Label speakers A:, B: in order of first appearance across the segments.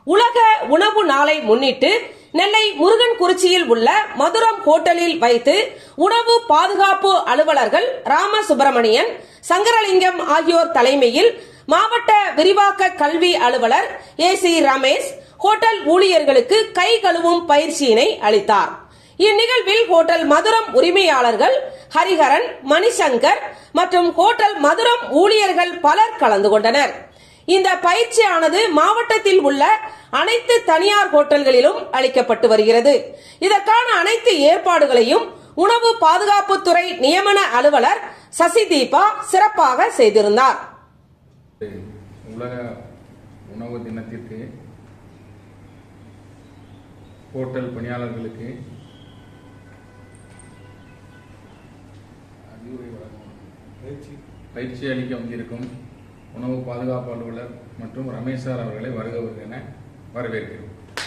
A: உலக உணவு நாளை முன்னிட்டு நெல்லை முருகன் குறிச்சியில் உள்ள மதுரம் ஹோட்டலில் வைத்து உணவு பாதுகாப்பு அலுவலர்கள் ராமசுப்பிரமணியன் சங்கரலிங்கம் ஆகியோர் தலைமையில் மாவட்ட விரிவாக்க கல்வி அலுவலர் ஏ சி ரமேஷ் ஹோட்டல் ஊழியர்களுக்கு கை கழுவும் பயிற்சியினை அளித்தார் இந்நிகழ்வில் ஹோட்டல் மதுரம் உரிமையாளர்கள் ஹரிஹரன் மணிசங்கர் மற்றும் ஹோட்டல் மதுரம் ஊழியர்கள் பலர் கலந்து கொண்டனர் இந்த பயிற்சியானது மாவட்டத்தில் உள்ள அனைத்து தனியார் ஹோட்டல்களிலும் அளிக்கப்பட்டு வருகிறது இதற்கான அனைத்து ஏற்பாடுகளையும் உணவு பாதுகாப்புத்துறை நியமன அலுவலர் சசிதீபா சிறப்பாக செய்திருந்தார்
B: உலக உணவு தினத்திற்கு ஹோட்டல் பணியாளர்களுக்கு அறிவுரை வழங்கும் பயிற்சி அளிக்க வந்திருக்கும் உணவு பாதுகாப்பு அலுவலர் மற்றும் ரமேஷ் சார் அவர்களை வருக வருக என வரவேற்கிறோம்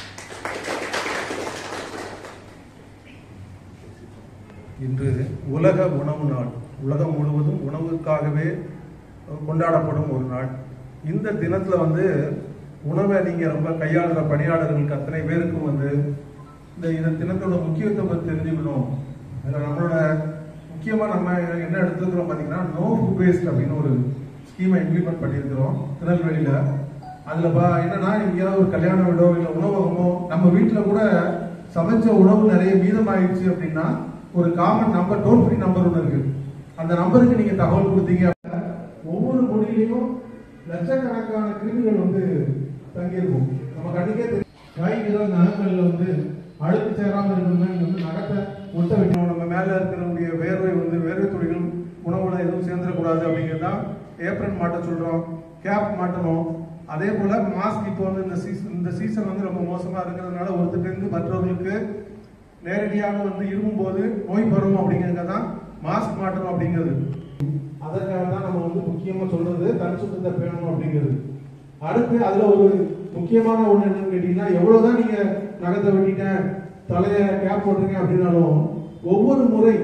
C: இன்று உலக உணவு நாள் உலகம் முழுவதும் உணவுக்காகவே கொண்டாடப்படும் ஒரு நாள் இந்த தினத்துல வந்து உணவை நீங்க ரொம்ப கையாளுற பணியாளர்களுக்கு அத்தனை பேருக்கும் வந்து இந்த இந்த தினத்தோட முக்கியத்துவம் பத்தி தெரிஞ்சுக்கணும் அதில் நம்மளோட முக்கியமா நம்ம என்ன எடுத்துக்கிறோம் பாத்தீங்கன்னா நோ ஃபுட் வேஸ்ட் அப்படின்னு ஒரு ஸ்கீமை இம்ப்ளிமெண்ட் பண்ணியிருக்கிறோம் திருநெல்வேலியில அதுல பா என்னன்னா எங்கேயாவது ஒரு கல்யாண வீடோ இல்ல உணவகமோ நம்ம வீட்டுல கூட சமைச்ச உணவு நிறைய மீதமாயிடுச்சு அப்படின்னா ஒரு common number toll free number ஒன்று இருக்கு அந்த நம்பருக்கு நீங்க தகவல் கொடுத்தீங்க அப்படின்னா ஒவ்வொரு மொழியிலையும் லட்சக்கணக்கான கிருமிகள் வந்து தங்கியிருக்கும் நம்ம கண்ணுக்கே தெரியும் காய்கறிகள் நகங்கள்ல வந்து அழுக்கு சேராம இருக்கணும்னா நீங்க வந்து நகத்தை ஒட்ட வைக்கணும் நம்ம மேல இருக்கிறவங்களுடைய வேர்வை வந்து வேர்வை துளிகள் உணவுல எதுவும் சேர்ந்துடக்கூடாது அப்படிங்கிறதான் ஏப்ரன் மாட்ட சொல்றோம் கேப் மாட்டணும் அதே போல மாஸ்க் இப்போ வந்து இந்த சீசன் இந்த சீசன் வந்து ரொம்ப மோசமா இருக்கிறதுனால ஒருத்தருக்கு இருந்து மற்றவர்களுக்கு நேரடியாக வந்து இருமும்போது நோய் வரும் அப்படிங்கிறது தான் மாஸ்க் மாட்டணும் அப்படிங்கிறது அதற்காக தான் நம்ம வந்து முக்கியமா சொல்றது தன் சுத்தத்தை பேணணும் அப்படிங்கிறது அடுத்து அதுல ஒரு முக்கியமான ஒண்ணு என்னன்னு கேட்டீங்கன்னா எவ்வளவுதான் நீங்க நகத்தை வெட்டிட்டேன் தலைய கேப் போட்டிருக்கேன் அப்படின்னாலும் ஒவ்வொரு முறை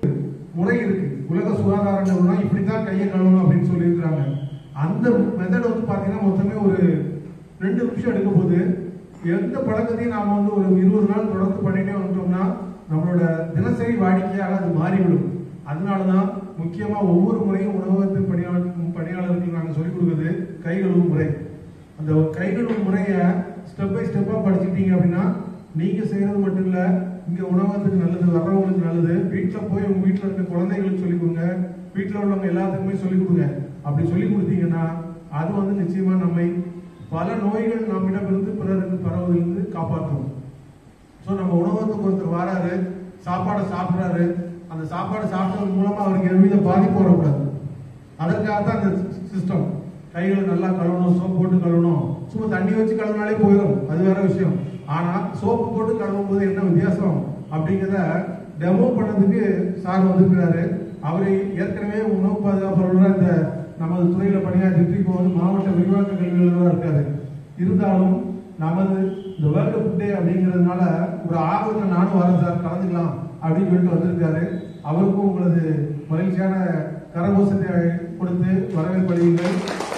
C: முறை இருக்கு உலக சுகாதார நிறுவனம் இப்படித்தான் கையை கழுவணும் அப்படின்னு சொல்லியிருக்கிறாங்க அந்த மெத்தட் வந்து பாத்தீங்கன்னா மொத்தமே ஒரு ரெண்டு நிமிஷம் எடுக்க போகுது எந்த பழக்கத்தையும் நாம வந்து ஒரு இருபது நாள் தொடர்ந்து பண்ணிட்டே வந்துட்டோம்னா நம்மளோட தினசரி வாடிக்கையாக அது மாறிவிடும் அதனாலதான் முக்கியமா ஒவ்வொரு முறையும் உணவகத்தின் பணியாளர் பணியாளருக்கு நாங்க சொல்லிக் கொடுக்குறது கை கழுவும் முறை அந்த கை கழுவும் முறையை ஸ்டெப் பை ஸ்டெப்பா படிச்சுட்டீங்க அப்படின்னா நீங்க செய்யறது மட்டும் இல்ல இங்க உணவகத்துக்கு நல்லது வர்றவங்களுக்கு நல்லது வீட்டுல போய் உங்க வீட்டுல இருக்க குழந்தைகளுக்கு சொல்லிக் கொடுங்க வீட்டுல உள்ளவங்க எல்லாத்துக்குமே சொல்லிக் கொடுங்க அப்படி சொல்லிக் கொடுத்தீங்கன்னா அது வந்து நிச்சயமா நம்மை பல நோய்கள் நம்மிடமிருந்து பிறருக்கு பரவுவதிலிருந்து காப்பாற்றும் ஸோ நம்ம உணவகத்துக்கு ஒருத்தர் வராரு சாப்பாடை சாப்பிட்றாரு அந்த சாப்பாடு சாப்பிட்டது மூலமா அவருக்கு எவ்வித பாதிப்பு வரக்கூடாது அதற்காக தான் அந்த சிஸ்டம் கைகளை நல்லா கழுவணும் சோப் போட்டு கழுவணும் சும்மா தண்ணி வச்சு கழுவினாலே போயிடும் அது வேற விஷயம் ஆனா சோப்பு போட்டு கழுவும் போது என்ன வித்தியாசம் அப்படிங்கிறத டெமோ பண்ணதுக்கு சார் வந்திருக்கிறாரு அவரை ஏற்கனவே உணவு பாதுகாப்பு அலுவலரா இந்த நமது துறையில பணியாற்றிட்டு இப்போ வந்து மாவட்ட விரிவாக்க கல்வி அலுவலராக இருக்காரு இருந்தாலும் நமது இந்த வேர்ல்டு ஃபுட் டே அப்படிங்கிறதுனால ஒரு ஆர்வத்தில் நானும் வரேன் சார் கலந்துக்கலாம் அப்படின்னு சொல்லிட்டு வந்திருக்காரு அவருக்கும் உங்களது மகிழ்ச்சியான கரகோஷத்தை கொடுத்து வரவேற்பளியுங்கள்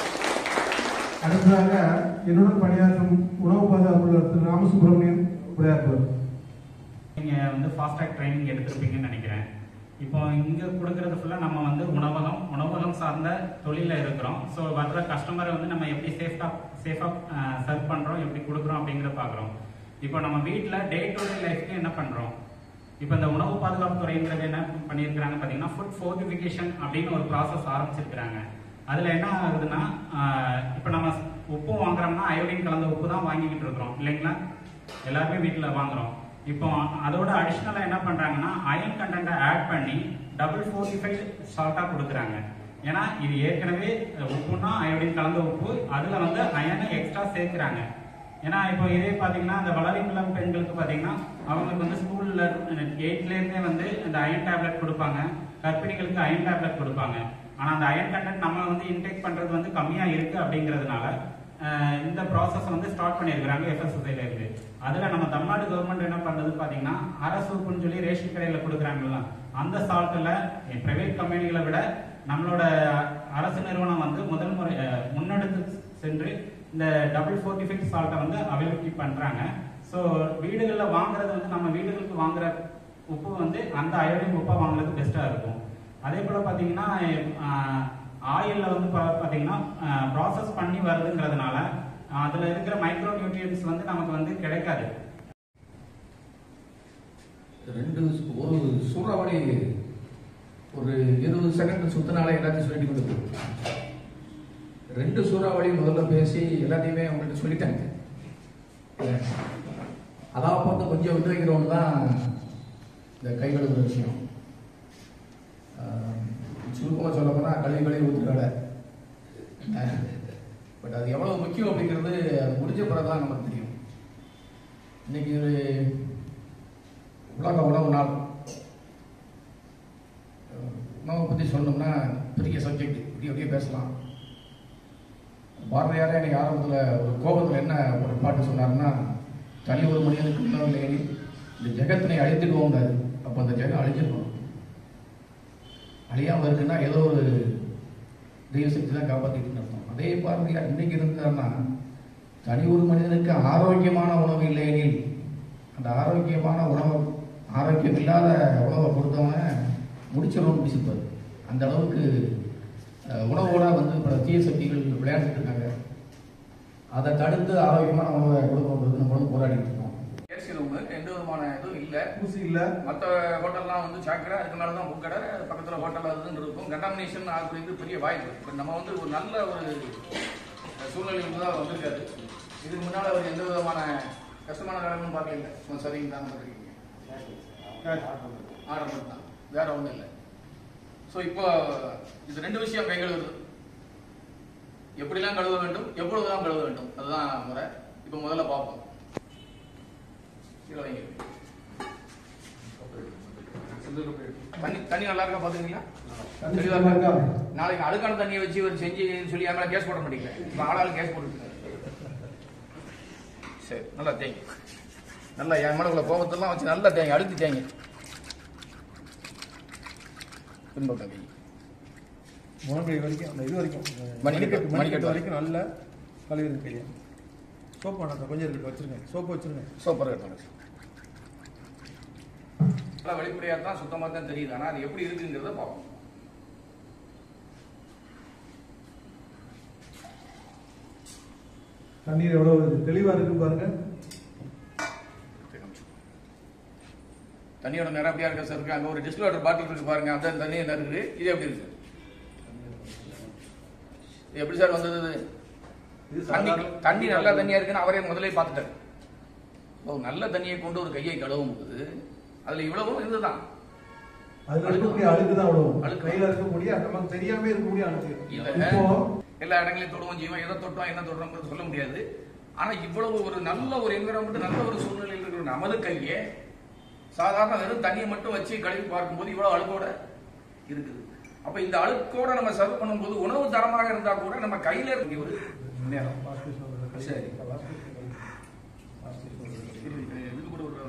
C: அடுத்ததாக என்னுடன் பணியாற்றும் உணவு பாதுகாப்பு திரு ராமசுப்ரமணியன் உரையாற்றுவார்
D: நீங்க வந்து ஃபாஸ்ட் ட்ராக் ட்ரைனிங் எடுத்திருப்பீங்கன்னு நினைக்கிறேன் இப்போ இங்க கொடுக்கறது ஃபுல்லா நம்ம வந்து உணவகம் உணவகம் சார்ந்த தொழில இருக்கிறோம் ஸோ வர்ற கஸ்டமரை வந்து நம்ம எப்படி சேஃபா சேஃபா சர்வ் பண்றோம் எப்படி கொடுக்குறோம் அப்படிங்கறத பாக்குறோம் இப்போ நம்ம வீட்ல டே டு டே லைஃப்க்கு என்ன பண்றோம் இப்போ இந்த உணவு பாதுகாப்பு துறைங்கிறது என்ன பண்ணியிருக்கிறாங்க பார்த்தீங்கன்னா ஃபுட் ஃபோர்டிஃபிகேஷன் அப்படின்னு ஒரு ப்ராசஸ் ஆரம்பிச்சிருக்கிறாங்க அதில் என்ன ஆகுதுன்னா ஆஹ் இப்போ நம்ம உப்பு வாங்குறோம்னா அயோடின் கலந்த உப்பு தான் வாங்கிக்கிட்டு இருக்கிறோம் இல்லைங்களா எல்லாருமே வீட்டில் வாங்குறோம் இப்போ அதோட அடிஷ்னலாக என்ன பண்ணுறாங்கன்னா அயன் கண்டென்ட்டை ஆட் பண்ணி டபுள் ஃபோர்டிஃபைட் சால்ட்டாக கொடுக்குறாங்க ஏன்னா இது ஏற்கனவே உப்புன்னா அயோடின் கலந்த உப்பு அதில் வந்து அயனை எக்ஸ்ட்ரா சேர்க்குறாங்க ஏன்னா இப்போ இதே பாத்தீங்கன்னா அந்த வளரும் இளம் பெண்களுக்கு பாத்தீங்கன்னா அவங்களுக்கு வந்து ஸ்கூல்ல எயிட்ல இருந்தே வந்து இந்த அயன் டேப்லெட் கொடுப்பாங்க கர்ப்பிணிகளுக்கு அயன் டேப்லெட் கொடுப்பாங்க ஆனா அந்த அயன் கண்டென்ட் நம்ம வந்து இன்டேக் பண்றது வந்து கம்மியா இருக்கு அப்படிங்கிறதுனால அஹ், இந்த ப்ராசஸ் வந்து ஸ்டார்ட் பண்ணியிருக்கிறாங்க எஃப்எஸ்எஸ்ஐல இருந்து அதுல நம்ம தமிழ்நாடு கவர்மெண்ட் என்ன பண்றது பாத்தீங்கன்னா அரசு உப்புன்னு சொல்லி ரேஷன் கடையில கொடுக்குறாங்கல்ல அந்த சால்ட்ல பிரைவேட் கம்பெனிகளை விட நம்மளோட அரசு நிறுவனம் வந்து முதல் முறை அஹ், முன்னெடுத்து சென்று இந்த டபுள் ஃபோர்ட்டிஃபைட் சால்ட்டை வந்து அவைலபிலிட்டி பண்றாங்க ஸோ வீடுகளில் வாங்குறது வந்து நம்ம வீடுகளுக்கு வாங்குற உப்பு வந்து அந்த அயோடின் உப்பா வாங்குறது பெஸ்ட்டாக இருக்கும் அதே போல் பார்த்தீங்கன்னா ஆயிலில் வந்து பா- பார்த்தீங்கன்னா ப்ராசஸ் பண்ணி வருதுங்கிறதுனால அதில் இருக்கிற மைக்ரோ நியூட்ரியன்ஸ் வந்து நமக்கு வந்து கிடைக்காது
E: ரெண்டு ஒரு சூறாவளி ஒரு இருபது செகண்ட் சுத்தினாலே எல்லாத்தையும் சொல்லிட்டு கொண்டு போகும். ரெண்டு சூறாவளி முதல்ல பேசி எல்லாத்தையுமே அவங்கள்ட்ட சொல்லிட்டாங்க இல்ல? அதான் பார்த்து கொஞ்சம் விட்டு வைக்கிறவங்க தான் இந்த கை கழுவுற விஷயம் சுருக்கமாக சொல்ல போனால் கழுவி கழுவி ஊற்றுற பட் அது எவ்வளவு முக்கியம் அப்படிங்கிறது அது முடிஞ்ச பிறகு தான் நமக்கு தெரியும் இன்னைக்கு உலக உணவு நாள் அஹ் உணவை பற்றி சொன்னோம்னா பெரிய சப்ஜெக்ட் இப்படி அப்படியே பேசலாம் பாரதியாரே எனக்கு ஆரம்பத்தில் ஒரு கோபத்தில் என்ன ஒரு பாட்டு சொன்னாருன்னா தனி ஒரு மனிதனுக்கு உணவு இல்லையே இந்த ஜெகத்தினை அழித்துடுவோங்காரு அப்போ அந்த ஜெகம் அழிஞ்சிருக்கணும் அழியாமல் இருக்குன்னா ஏதோ ஒரு தெய்வசக்தி தான் காப்பாற்றிட்டு அர்த்தம் அதே பாரதியார் இன்னைக்கு இருந்தாருன்னா தனி ஒரு மனிதனுக்கு ஆரோக்கியமான உணவு இல்லையெனில் அந்த ஆரோக்கியமான உணவை ஆரோக்கியம் இல்லாத உணவை கொடுத்தவன் முடிச்சிடணும் முடிச்சிருப்பாரு அந்த அளவுக்கு அஹ், உணவோட வந்து இப்போ தீய சக்திகள் விளையாண்டுட்டு இருக்காங்க அதை தடுத்து ஆரோக்கியமான உணவை கொடுக்கணுன்றது நம்மளும் போராடிட்டு இருக்கோம்
B: ஏசி ரூம் எந்த விதமான இதுவும் இல்லை
C: ஊசி இல்ல
B: மற்ற ஹோட்டல்லாம் வந்து சாக்கடை அதுக்கு மேலே தான் கடை பக்கத்தில் ஹோட்டல் அதுன்னு இருக்கும் கண்டாமினேஷன் ஆகுறது பெரிய வாய்ப்பு இப்போ நம்ம வந்து ஒரு நல்ல ஒரு சூழ்நிலையில் தான் வந்திருக்காரு இதுக்கு முன்னால் அவர் எந்த விதமான கஷ்டமான காலங்களும் பார்க்கல சும்மா சரிங்க தான் பண்ணிருக்கீங்க ஆர்டர் மட்டும் தான் வேற ஒன்றும் இல்லை ஸோ இப்போ இது ரெண்டு விஷயம் கை கழுவுறது எப்படிலாம் கழுவ வேண்டும் எப்பொழுதுதான் கழுவ வேண்டும் அதுதான் முறை இப்போ முதல்ல பார்ப்போம் கீழே வைங்க தண்ணி தண்ணி நல்லா இருக்கா பாத்துக்கீங்களா
C: தண்ணி
B: தெளிவா
C: சுத்தமா
B: இருக்கா
C: இருக்கா?
B: நாளைக்கு அழுக்கான தண்ணியை வச்சு ஒரு செஞ்சு சொல்லி என் மேல கேஸ் போட மாட்டீங்க இப்ப ஆளாள் கேஸ் போட்டு சரி நல்லா தேங்க நல்லா என் மேல உள்ள கோபத்தெல்லாம் வச்சு நல்லா தேங்க அழுத்தி தேங்க பின்பக்கம் வைங்க.
C: முழங்கை வரைக்கும் அந்த இது வரைக்கும்
B: மணிக்கட்டு,
C: மணிக்கட்டு
B: மணிக்கட்டு
C: மணிக்கட்டு வரைக்கும் நல்லா கழுவிடுங்க கையை சோப்பு வேணாம் கொஞ்சம் இருக்கு வச்சிருங்க சோப்பு வச்சிருங்க
B: சூப்பராக இருப்பாங்க நல்லா வெளிப்படையா தான் சுத்தமா தான் தெரியுது ஆனா அது எப்படி இருக்குங்கிறத பார்ப்போம்
C: தண்ணீர் எவ்வளவு தெளிவா இருக்கு பாருங்க
B: தண்ணியோட நிறம் அப்படியா இருக்கா சார் இருக்கு அங்க ஒரு டிஸ்டில் வாட்டர் பாட்டில் இருக்கு பாருங்க அந்த தண்ணி என்ன இருக்குது இது எப்படி இருக்கு இது எப்படி சார் வந்தது இது?
C: இது
B: தண்ணி
C: சாதாரண-
B: தண்ணி நல்ல தண்ணியா இருக்குன்னு அவரே முதல்ல பார்த்துட்டாரு ஓ நல்ல தண்ணியை கொண்டு ஒரு கையை கழுவும் போது அதுல இவ்வளவும் இதுதான்
C: அதுல இருக்கக்கூடிய அழுக்கு தான் அவ்வளவு
B: அழுக்கு.
C: கையில இருக்கக்கூடிய நமக்கு தெரியாம இருக்கக்கூடிய அழுக்கு
B: இல்ல.
C: இப்போ
B: எல்லா இடங்களையும் தொடுவோம் செய்வோம் எதை தொட்டோம் என்ன தொடுறோம் சொல்ல முடியாது ஆனா இவ்வளவு ஒரு நல்ல ஒரு என்விரான்மெண்ட் நல்ல ஒரு சூழ்நிலையில் இருக்கிற நமது கையே சாதாரண வெறும் தண்ணியை மட்டும் வச்சு கழுவி பார்க்கும்போது இவ்வளவு அழுக்கோட இருக்குது அப்ப இந்த அழுக்கோட நம்ம சர்வ் பண்ணும்போது உணவு தரமாக இருந்தா கூட நம்ம கையில இருக்க ஒரு நேரம் சரி இது கூட ஒரு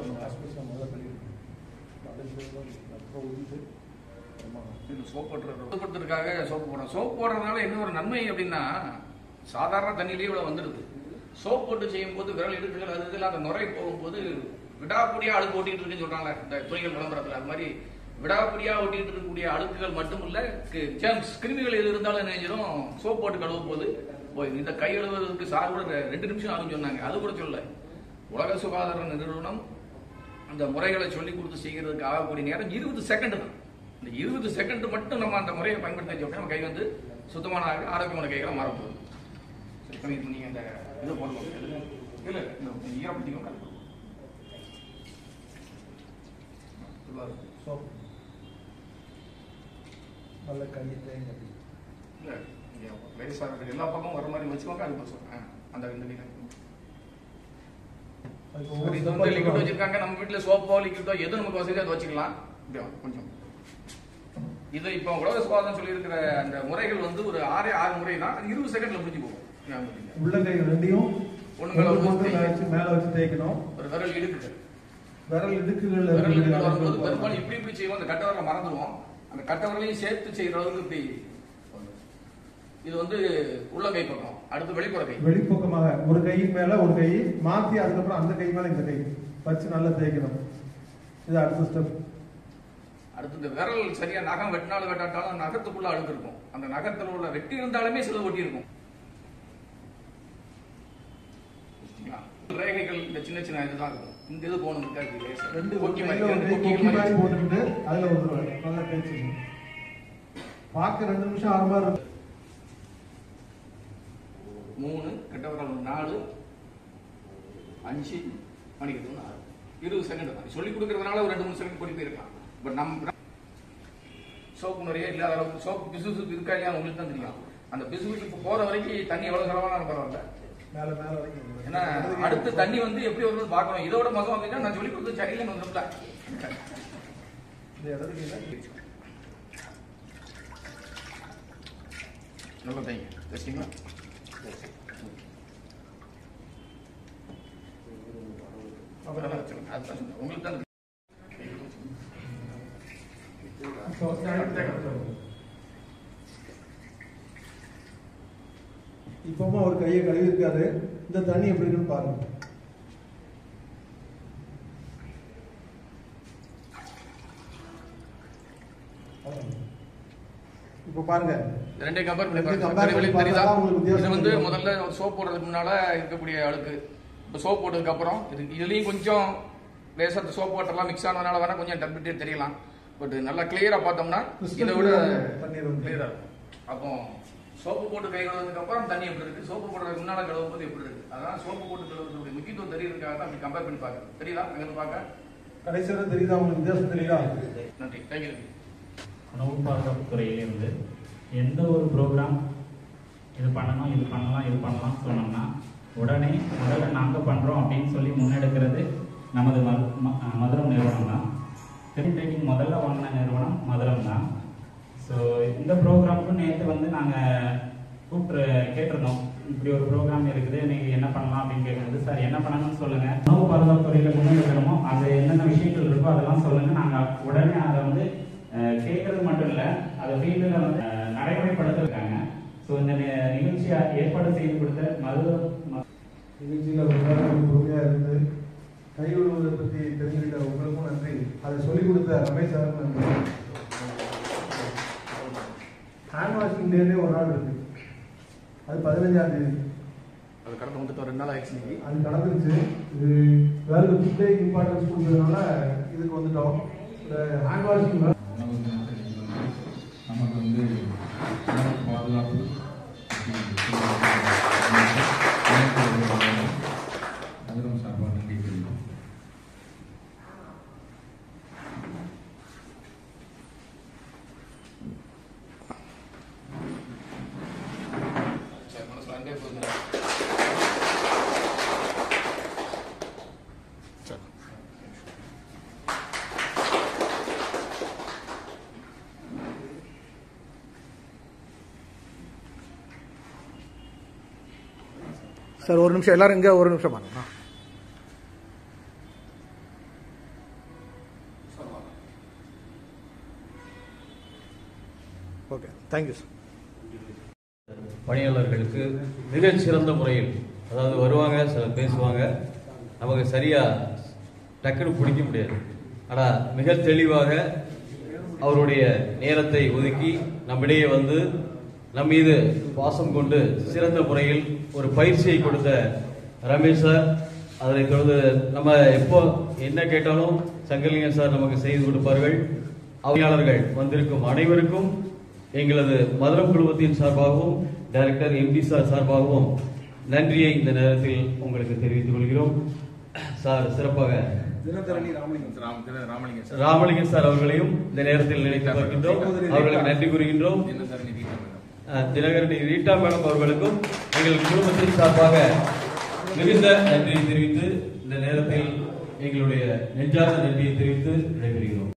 B: சோப் போட்டுறதுக்காக சோப்பு போடுறோம் சோப் போடுறதுனால என்ன ஒரு நன்மை அப்படின்னா சாதாரண தண்ணியிலேயே இவ்வளவு வந்துடுது சோப் போட்டு செய்யும் போது விரல் இடுக்குகள் அது இதெல்லாம் அந்த நுரை போகும்போது விடாப்புடியா அழுக்கு ஓட்டிட்டு இருக்குன்னு சொல்றாங்க இந்த துணிகள் விளம்பரத்துல அது மாதிரி விடாப்புடியா ஓட்டிட்டு இருக்கக்கூடிய அழுக்குகள் மட்டும் இல்ல ஜெர்ம்ஸ் கிருமிகள் எது இருந்தாலும் என்ன செஞ்சிடும் சோப் போட்டு கழுவும் போது போய் இந்த கை கழுவுறதுக்கு சார் கூட ரெண்டு நிமிஷம் ஆகும் சொன்னாங்க அது கூட சொல்லல உலக சுகாதார நிறுவனம் அந்த முறைகளை சொல்லி கொடுத்து செய்கிறதுக்கு ஆகக்கூடிய நேரம் இருபது செகண்ட் தான் இந்த இருபது செகண்ட் மட்டும் நம்ம அந்த முறையை பயன்படுத்தி வச்சோம்னா நம்ம கை வந்து சுத்தமான ஆக- ஆரோக்கியமான கைகளை மாறப்போகுது சரி கம்மி பண்ணி நீங்க அந்த இது போடுவோம் இல்ல இந்த ஈரப்பட்டிக்கும்
C: சோப்பு நல்ல கையை தேங்க அப்படி.
B: இல்ல இங்க வயசானதுக்கு எல்லா பக்கமும் வர மாதிரி வச்சுக்கோங்க அது பசங்க ஆ, அந்த இந்த நீங்க
C: அதுக்கு
B: சரி,
C: ஒவ்வொரு
B: இது
C: step
B: வந்து
C: ஆ
B: லிக்விட்
C: சொல்லுவாங்க.
B: வச்சிருக்காங்க நம்ம வீட்டுல சோப்போ லிக்விட்டோ எது நமக்கு வசதியோ அதை வச்சுக்கலாம் இப்படியா கொஞ்சம் இது இப்போ உலக சுகாதாரம் சொல்லி இருக்கிற அந்த முறைகள் வந்து ஒரு ஆறே ஆறு முறை தான் அது இருபது செகண்ட்ல முடிஞ்சு போகும் ஞாபகம் வச்சுக்கோங்க.
C: உள்ளங்கை ரெண்டையும்
B: ஒண்ணு மேல
C: ஒன்று
B: ஒண்ணு
C: கொண்டு
B: தேய்க்கணும்.
C: வச்சு மேல வச்சு தேய்க்கணும்
B: ஒரு விரல் இடுக்கு
C: விரல் இடுக்குகள்
B: விரல் இடுக்கு
C: இருக்கக்கூடிய
B: வரும்போது
C: அழுக்கு
B: பெரும்பாலும் இப்படி இப்படி செய்வோம் அந்த கட்ட விரலை மறந்துடுவோம் அந்த கட்ட விரலையும் சேர்த்து செய்யற அளவுக்கு இப்படி இது வந்து உள்ளங்கை பக்கம் அடுத்து வெளிப்புற கை
C: வெளிப்பக்கமாக ஒரு கையின் மேல ஒரு கை மாத்தி அதுக்கப்புறம் அந்த கை மேல இந்த கை வச்சு நல்லா தேய்க்கணும் இது அடுத்த ஸ்டெப்
B: அடுத்து இந்த விரல் சரியா நகம் வெட்டினாலும் வெட்டாட்டாலும் நகத்துக்குள்ள அழுக்கு இருக்கும் அந்த நகத்துல உள்ள வெட்டி இருந்தாலுமே சில ஒட்டி இருக்கும் சரிங்களா? ரேகைகள் இந்த சின்ன சின்ன இதுதான் இருக்கும் இந்த இது போகணும்
C: ரெண்டு
B: கொக்கி
C: கையில
B: மாதிரி
C: ஒரு
B: ரெண்டு
C: கை
B: கொக்கிகள்
C: கொக்கி மாதிரி
B: மாதிரி
C: போட்டுக்கிட்டு அதுல ஒரு தடவை நல்லா தேய்ச்சிக்கணும் பார்க்க ரெண்டு நிமிஷம் ஆறு மாதிரி இருக்கும்
B: மூணு கெட்ட விரல் நாலு அஞ்சு மணிக்கு ஆறு இருபது செகண்ட் தான் சொல்லி கொடுக்கறதுனால ஒரு ரெண்டு மூணு செகண்ட் கூட்டி போயிருக்கலாம் பட் நம்ம சோப்பு நிறைய இல்லாத அளவுக்கு சோப்பு பிசுபிசு இருக்கா இல்லையா உங்களுக்கு தான் தெரியும் அந்த பிசுபிசுக்கு போற வரைக்கும் தண்ணி எவ்வளவு செலவானாலும் பரவாயில்ல
C: மேல மேல வரைக்கும்
B: ஏன்னா அடுத்து தண்ணி வந்து எப்படி வருதுன்னு பார்க்கணும் இதோட மகம் அப்படின்னா நான் சொல்லி கொடுத்து சரியில்லைன்னு வந்துருப்பல
C: இந்த இடத்துக்கு இல்லை.
B: நல்லா தைங்க டெஸ்டிங்களா அப்புறம் வச்சுருங்க அதுதான் சொன்னேன். உங்களுக்கு தான்
C: இப்போ இப்பமா ஒரு கையை கழுவி இருக்காரு இந்த தண்ணி எப்படி இருக்குன்னு பாருங்க இப்போ பாருங்க
B: இந்த ரெண்டையும் கம்பேர் பண்ணி
C: ரெண்டையும்
B: பாருங்க
C: compare
B: தெரி-
C: பண்ணி
B: தெரியுதா
C: பார்த்தா உங்களுக்கு வித்தியாசம்
B: இது வந்து
C: தெரியும்.
B: முதல்ல சோப் போடுறதுக்கு முன்னால இருக்கக்கூடிய அழுக்கு இப்போ சோப் போட்டதுக்கு அப்புறம் இது இதுலயும் கொஞ்சம் லேசா சோப் வாட்டர்லாம் மிக்ஸ் ஆனதுனால வேணா கொஞ்சம் டர்பிட்டே தெரியலாம் பட் நல்லா கிளியரா பார்த்தோம்னா
C: Crystal
B: இதை விட
C: clear ஆ தண்ணீர் வந்து.
B: கிளியரா இருக்கும் அப்போ சோப்பு போட்டு கை கழுவுறதுக்கு அப்புறம் தண்ணி எப்படி இருக்கு சோப்பு போடுறதுக்கு முன்னால கழுவும் போது எப்படி இருக்கு அதான் சோப்பு போட்டு கழுவுறதுடைய முக்கியத்துவம் தெரியறதுக்காக தான் அப்படி கம்பேர் பண்ணி பார்க்க தெரியுதா அங்கிருந்து பார்க்க
C: கடைசியாக தெரியுதா உங்களுக்கு வித்தியாசம் தெரியுதா
B: நன்றி தேங்க்யூ
D: உணவு பாதுகாப்பு துறையிலிருந்து எந்த ஒரு ப்ரோக்ராம் இது பண்ணணும் இது பண்ணலாம் இது பண்ணலாம் சொன்னோம்னா உடனே முதல்ல நாங்கள் பண்ணுறோம் அப்படின்னு சொல்லி முன்னெடுக்கிறது நமது மது ம- அஹ் மதுரம் நிறுவனம் தான் டேக்கிங் முதல்ல வாங்கின நிறுவனம் மதுரம் தான் ஸோ இந்த ப்ரோக்ராமுக்கு நேற்று வந்து நாங்கள் கூப்பிட்டு கேட்டிருந்தோம் இப்படி ஒரு ப்ரோக்ராம் இருக்குது நீங்கள் என்ன பண்ணலாம் அப்படின்னு கேட்குறது சார் என்ன பண்ணணும்னு சொல்லுங்கள் உணவு பாதுகாப்பு துறையில் முன்னெடுக்கணுமோ அது என்னென்ன விஷயங்கள் இருக்கோ அதெல்லாம் சொல்லுங்கள் நாங்கள் உடனே அதை வந்து அஹ், கேட்கறது மட்டும் இல்லை அதை ஃபீல்டில் வந்து அஹ், நடைமுறைப்படுத்திருக்காங்க ஸோ இந்த நி- நிகழ்ச்சியை ஏற்பாடு செய்து கொடுத்த மது ம-
C: நிகழ்ச்சியில் ஒரு நேரம் பொறுமையா இருந்து கை விடுவதை பற்றி தெரிஞ்சுக்கிட்ட உங்களுக்கும் நன்றி அதை சொல்லிக் கொடுத்த ரமேஷ் சார் நன்றி ஹேண்ட் வாஷிங் டேனே ஒரு நாள் இருக்கு அது பதினஞ்சாம் தேதி
B: அது கடந்து வந்துட்டு ரெண்டு நாள் ஆயிடுச்சு இன்னைக்கு.
C: அது நடந்துருச்சு இது வேர்ல்டு ஃபுட் டே இம்பார்ட்டன்ஸ் கொடுத்ததுனால இதுக்கு வந்துட்டோம் இந்த ஹேண்ட் வாஷிங்
E: உணவு தினத்தன்னைக்கு வந்து நமக்கு வந்து உணவு பாதுகாப்பு அதிலும் சார்பாக நன்றி தெரிவிக்கிறோம்
B: சரி மனசுல அங்கே போகுது சரி
F: சார் ஒரு நிமிஷம் எல்லாரும் இங்கே ஒரு நிமிஷம் பாருங்க ஓகே தேங்க்யூ சார்
G: பணியாளர்களுக்கு மிகச் சிறந்த முறையில் அதாவது வருவாங்க சில பேசுவாங்க நமக்கு சரியா டக்குன்னு பிடிக்க முடியாது ஆனா மிக தெளிவாக அவருடைய நேரத்தை ஒதுக்கி நம்மிடையே வந்து நம் மீது பாசம் கொண்டு சிறந்த முறையில் ஒரு பயிற்சியை கொடுத்த ரமேஷ் சார் அதனைத் தொடர்ந்து நம்ம எப்போ என்ன கேட்டாலும் சங்கலிங்கன் சார் நமக்கு செய்து கொடுப்பார்கள் அவையாளர்கள் வந்திருக்கும் அனைவருக்கும் எங்களது மதுரம் குழுமத்தின் சார்பாகவும் டைரக்டர் எம்டி சார் சார்பாகவும் நன்றியை இந்த நேரத்தில் உங்களுக்கு தெரிவித்துக் கொள்கிறோம் சார் சிறப்பாக
C: தினத்தரணி ராமலிங்கம்
B: ராம் திரு ராமலிங்கம் சார்
G: ராமலிங்கம் சார் அவர்களையும் இந்த நேரத்தில் நினைத்து பார்க்கின்றோம் அவர்களுக்கு நன்றி கூறுகின்றோம்
B: தினசரணி வீட்டு மேடம்
G: அஹ், தினகரனி ரீட்டா மேடம் அவர்களுக்கும் எங்கள் குடும்பத்தின் சார்பாக மிகுந்த நன்றியை தெரிவித்து இந்த நேரத்தில் எங்களுடைய நெஞ்சார்ந்த நன்றியை தெரிவித்து விடைபெறுகிறோம்